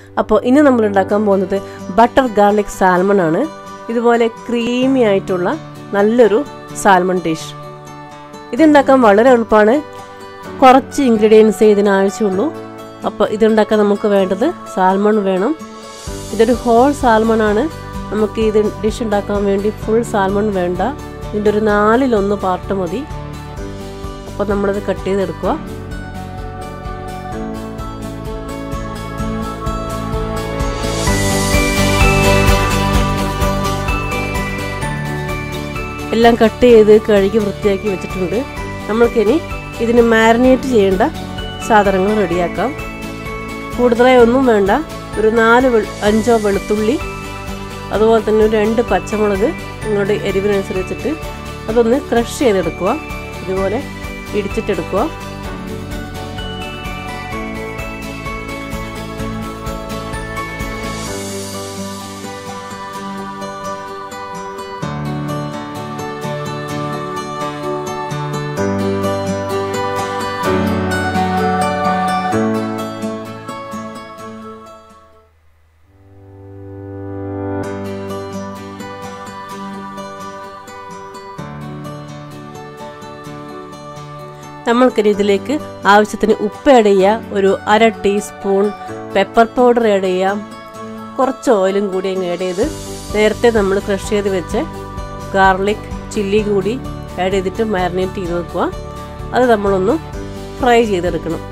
അപ്പോൾ ഇന്ന് നമ്മൾ ഉണ്ടാക്കാൻ പോകുന്നത് ബട്ടർ ഗാർലിക് സാൽമൺ ആണ് ഇതുപോലെ ക്രീമി ആയിട്ടുള്ള നല്ലൊരു സാൽമൺ ഡിഷ് ഇതുണ്ടാക്കാൻ വളരെ എളുപ്പമാണ് കുറച്ച് ഇൻഗ്രീഡിയൻസേ ഇതിന് ആവശ്യമുള്ളൂ അപ്പോൾ ഇതുണ്ടാക്കാൻ നമുക്ക് വേണ്ടത് സാൽമൺ വേണം ഇതൊരു ഹോൾ സാൽമൺ ആണ് നമുക്ക് ഇത് ഡിഷ് ഉണ്ടാക്കാൻ വേണ്ടി ഫുൾ സാൽമൺ വേണ്ട ഇതിൻ്റെ ഒരു നാലിലൊന്ന് പാർട്ട് മതി അപ്പോൾ നമ്മളത് കട്ട് ചെയ്തെടുക്കുക എല്ലാം കട്ട് ചെയ്ത് കഴുകി വൃത്തിയാക്കി വെച്ചിട്ടുണ്ട് നമ്മൾക്കിനി ഇതിന് മാരിനേറ്റ് ചെയ്യേണ്ട സാധനങ്ങൾ റെഡിയാക്കാം കൂടുതലായി ഒന്നും വേണ്ട ഒരു നാല് അഞ്ചോ വെളുത്തുള്ളി അതുപോലെ തന്നെ ഒരു രണ്ട് പച്ചമുളക് നിങ്ങളുടെ എരിവിനനുസരിച്ചിട്ട് അതൊന്ന് ക്രഷ് ചെയ്തെടുക്കുക ഇതുപോലെ ഇടിച്ചിട്ടെടുക്കുക നമ്മൾക്കിനി ഇതിലേക്ക് ആവശ്യത്തിന് ഉപ്പ് ആഡ് ചെയ്യാം ഒരു അര ടീസ്പൂൺ പെപ്പർ പൗഡർ ആഡ് ചെയ്യാം കുറച്ച് ഓയിലും കൂടി അങ്ങ് ആഡ് ചെയ്ത് നേരത്തെ നമ്മൾ ക്രഷ് ചെയ്ത് വെച്ച് ഗാർലിക് ചില്ലി കൂടി ആഡ് ചെയ്തിട്ട് മാരിനേറ്റ് ചെയ്ത് വെക്കുക അത് നമ്മളൊന്ന് ഫ്രൈ ചെയ്തെടുക്കണം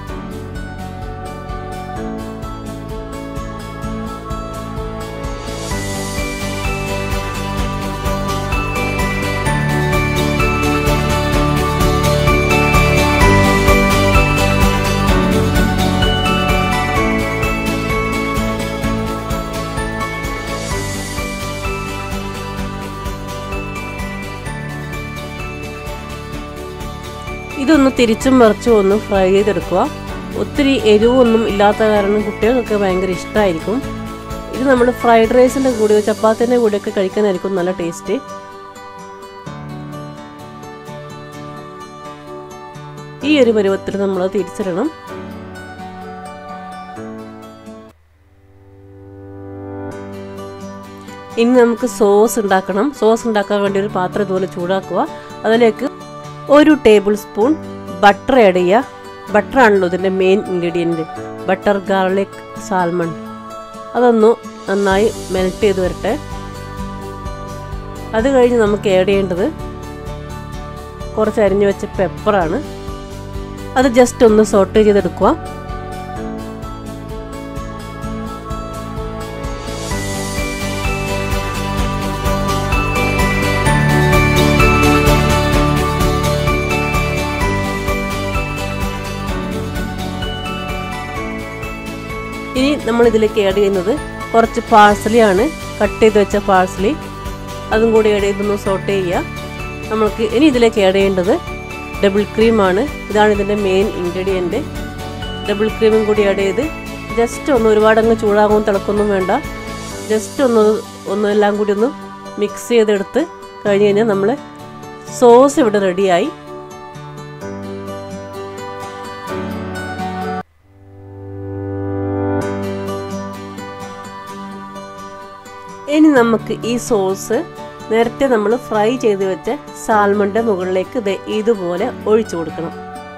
ഇതൊന്ന് തിരിച്ചും മറിച്ചും ഒന്ന് ഫ്രൈ ചെയ്തെടുക്കുക ഒത്തിരി എരിവൊന്നും ഇല്ലാത്ത കാരണം കുട്ടികൾക്കൊക്കെ ഭയങ്കര ഇഷ്ടമായിരിക്കും ഇത് നമ്മൾ ഫ്രൈഡ് റൈസിൻ്റെ കൂടെയോ ചപ്പാത്തിൻ്റെ കൂടെയൊക്കെ കഴിക്കാനായിരിക്കും നല്ല ടേസ്റ്റ് ഈ ഒരു പരുവത്തിൽ നമ്മൾ തിരിച്ചിടണം ഇനി നമുക്ക് സോസ് ഉണ്ടാക്കണം സോസ് ഉണ്ടാക്കാൻ വേണ്ടി ഒരു പാത്രം ഇതുപോലെ ചൂടാക്കുക അതിലേക്ക് ഒരു ടേബിൾ സ്പൂൺ ബട്ടർ ആഡ് ചെയ്യുക ബട്ടർ ആണല്ലോ ഇതിൻ്റെ main ingredient butter garlic salmon അതൊന്ന് നന്നായി മെൽറ്റ് ചെയ്ത് വരട്ടെ അത് കഴിഞ്ഞ് നമുക്ക് ആഡ് ചെയ്യേണ്ടത് കുറച്ച് അരിഞ്ഞു വെച്ച പെപ്പറാണ് അത് ജസ്റ്റ് ഒന്ന് സോട്ട് ചെയ്തെടുക്കുക ഇനി നമ്മൾ ഇതിലേക്ക് ആഡ് ചെയ്യുന്നത് കുറച്ച് പാഴ്സലിയാണ് കട്ട് ചെയ്ത് വെച്ച പാഴ്സലി അതും കൂടി ആഡ് ചെയ്തൊന്ന് സോട്ട് ചെയ്യുക നമ്മൾക്ക് ഇനി ഇതിലേക്ക് ആഡ് ചെയ്യേണ്ടത് ഡബിൾ ക്രീമാണ് ഇതാണ് ഇതിൻ്റെ മെയിൻ ഇൻഗ്രീഡിയൻറ്റ് ഡബിൾ ക്രീമും കൂടി ആഡ് ചെയ്ത് ജസ്റ്റ് ഒന്ന് ഒരുപാട് അങ്ങ് ചൂടാകും തിളക്കൊന്നും വേണ്ട ജസ്റ്റ് ഒന്ന് ഒന്ന് എല്ലാം കൂടി ഒന്ന് മിക്സ് ചെയ്തെടുത്ത് കഴിഞ്ഞ് കഴിഞ്ഞാൽ നമ്മൾ സോസ് ഇവിടെ റെഡിയായി ഇനി നമുക്ക് ഈ സോസ് നേരത്തെ നമ്മൾ ഫ്രൈ ചെയ്ത് വെച്ച സാൽമണിൻ്റെ മുകളിലേക്ക് ഇത് ഇതുപോലെ ഒഴിച്ചു കൊടുക്കണം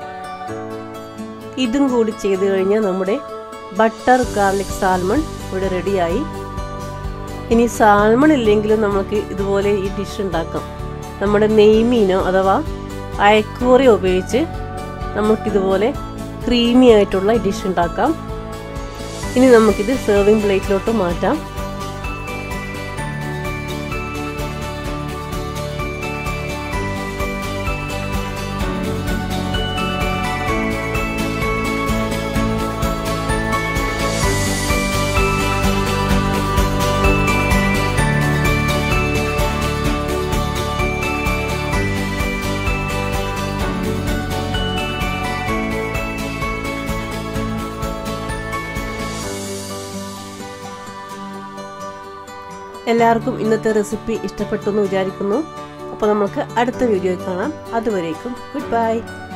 ഇതും കൂടി ചെയ്ത് കഴിഞ്ഞാൽ നമ്മുടെ ബട്ടർ ഗാർലിക് സാൽമൺ ഇവിടെ റെഡിയായി ഇനി സാൽമൺ ഇല്ലെങ്കിലും നമുക്ക് ഇതുപോലെ ഈ ഡിഷ് ഉണ്ടാക്കാം നമ്മുടെ നെയ്മീനോ അഥവാ അയക്കൂറിയോ ഉപയോഗിച്ച് നമുക്കിതുപോലെ ക്രീമി ആയിട്ടുള്ള ഡിഷ് ഉണ്ടാക്കാം ഇനി നമുക്കിത് സെർവിങ് പ്ലേറ്റിലോട്ട് മാറ്റാം എല്ലാവർക്കും ഇന്നത്തെ റെസിപ്പി ഇഷ്ടപ്പെട്ടു എന്ന് വിചാരിക്കുന്നു അപ്പോൾ നമുക്ക് അടുത്ത വീഡിയോയിൽ കാണാം അതുവരേക്കും ഗുഡ് ബൈ